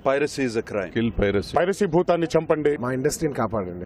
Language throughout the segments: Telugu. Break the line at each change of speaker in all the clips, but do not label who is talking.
Piracy is a crime.
Kill piracy
piracy భూతాన్ని చంపండి
మా ఇండస్ట్రీని కాపాడండి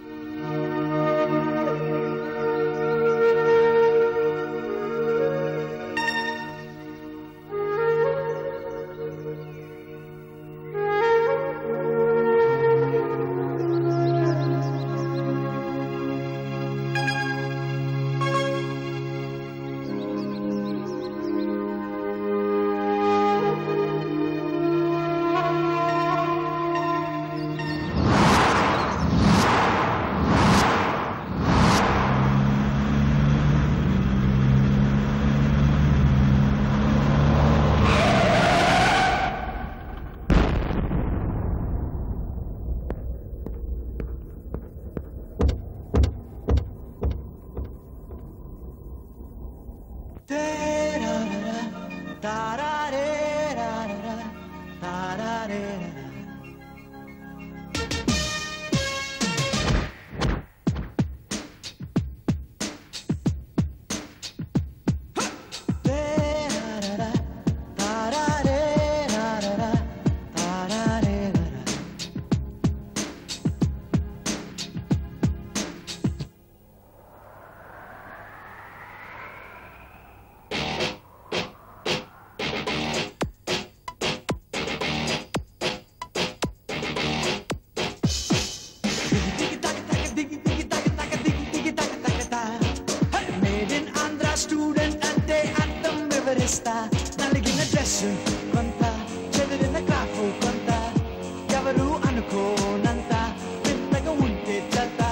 మేడ్ ఇన్ ఆంధ్ర స్టూడెంట్ అంటే అర్థం వివరిస్తా నలిగిన డ్రెస్ కొంత చెదిరిన క్రాఫ్ కొంత ఎవరు అనుకోనంత వింతగా ఉంటే చత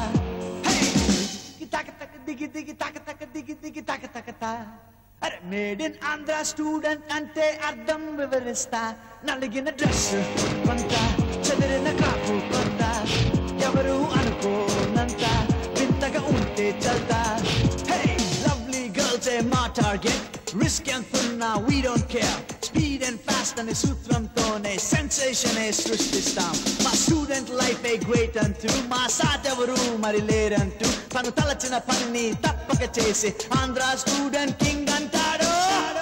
తక తక దిగి దిగి తక తక దిగి దిగి తక తక తా అరే మేడ్ ఇన్ ఆంధ్ర స్టూడెంట్ అంటే అర్థం వివరిస్తా నలిగిన డ్రెస్ కొంత చెదిరిన క్రాఫ్ కొంత ఎవరు అనుకోనంత వింతగా ఉంటే చల్తా హే లవ్లీ గర్ల్స్ ఏ మా టార్గెట్ రిస్క్ ఎంతున్నా we don't care speed and fast అనే సూత్రంతోనే సెన్సేషన్ సృష్టిస్తాం మా స్టూడెంట్ లైఫ్ ఏ గ్రేట్ అంటూ మా సాటెవరు మరి లేరంటూ తను తలచిన పని తప్పక చేసి ఆంధ్ర స్టూడెంట్ కింగ్ అంటాడు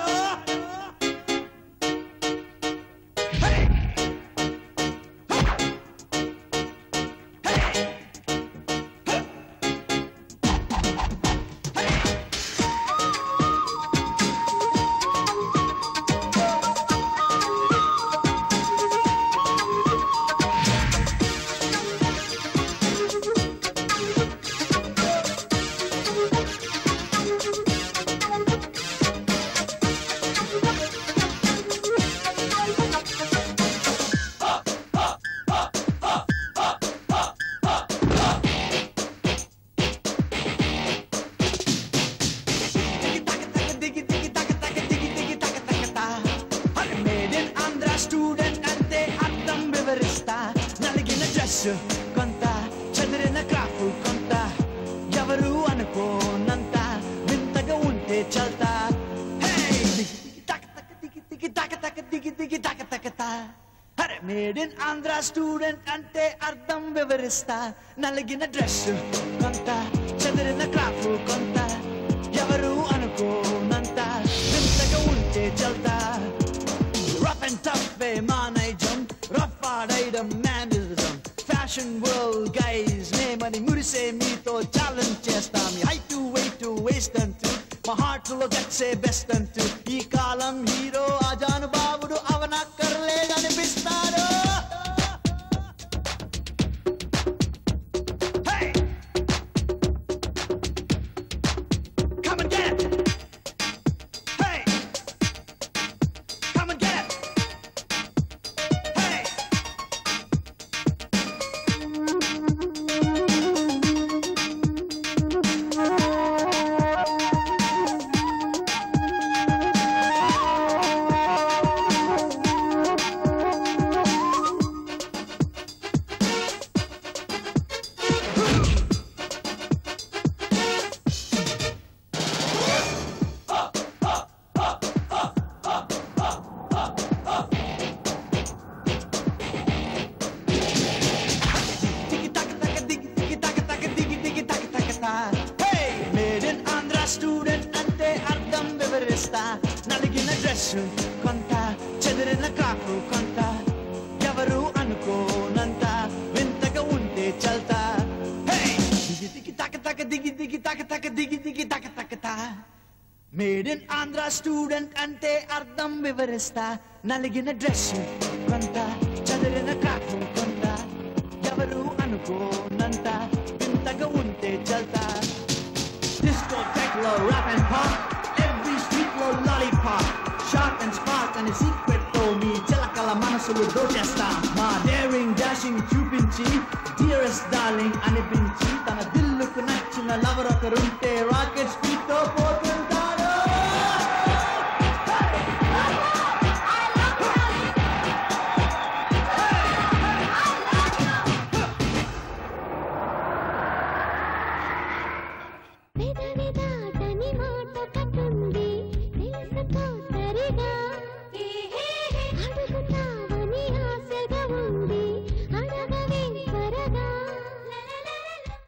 మేడ్ ఇన్ ఆంధ్ర స్టూడెంట్ అంటే అర్థం వివరిస్తా నలిగిన డ్రెస్ కొంత చెదిరిన క్రాఫ్ కొంత ఎవరు అనుకోనంత వింతగా ఉంటే చల్తా దిగి దిగి తక తక దిగి దిగి తక తక తా అరే మేడ్ ఇన్ ఆంధ్ర స్టూడెంట్ అంటే అర్థం వివరిస్తా నలిగిన డ్రెస్ కొంత చెదిరిన క్రాఫ్ కొంత ఎవరు అనుకోనంత వింతగా ఉంటే చల్తా రఫ్ అండ్ టఫ్ వే మా నైజం రఫ్ ఆడైడం మేనరిజం ఫ్యాషన్ వరల్డ్ గైజ్ మేమని మురిసే మీతో ఛాలెంజ్ చేస్తాం height to weight to waist అంటూ మా హార్ట్ లో గట్సే బెస్ట్ అంటూ ఈ కాలం హీరో అజాను బాబుడు అవనక్కర్లేదనిపిస్తాడు Hey! Come and get it! Hey! Come and get it! Hey! Tiki taka taka digi digi taka taka digi digi taka taka ta. Hey, made in Andhra student అంటే అర్థం వివరిస్తా నలిగిన డ్రెస్ కొంత చెదిరిన కాకు కొంత ఎవరు కొంత మేడ్ ఇన్ ఆంధ్ర స్టూడెంట్ అంటే అర్థం వివరిస్తా నలిగిన డ్రెస్ కొంత చదివిన క్రాఫ్ కొంత ఎవరు అనుకోనంత వింతగా ఉంటే చల్తా Discotheque rap and pop Every street లో lollipop Sharp and spark అనే secret తో మీ చిలకల మనసులు దోచేస్తా మా daring dashing చూపించి dearest darling అనిపించి తన దిల్లుకు నచ్చిన లవర్ ఒకరుంటే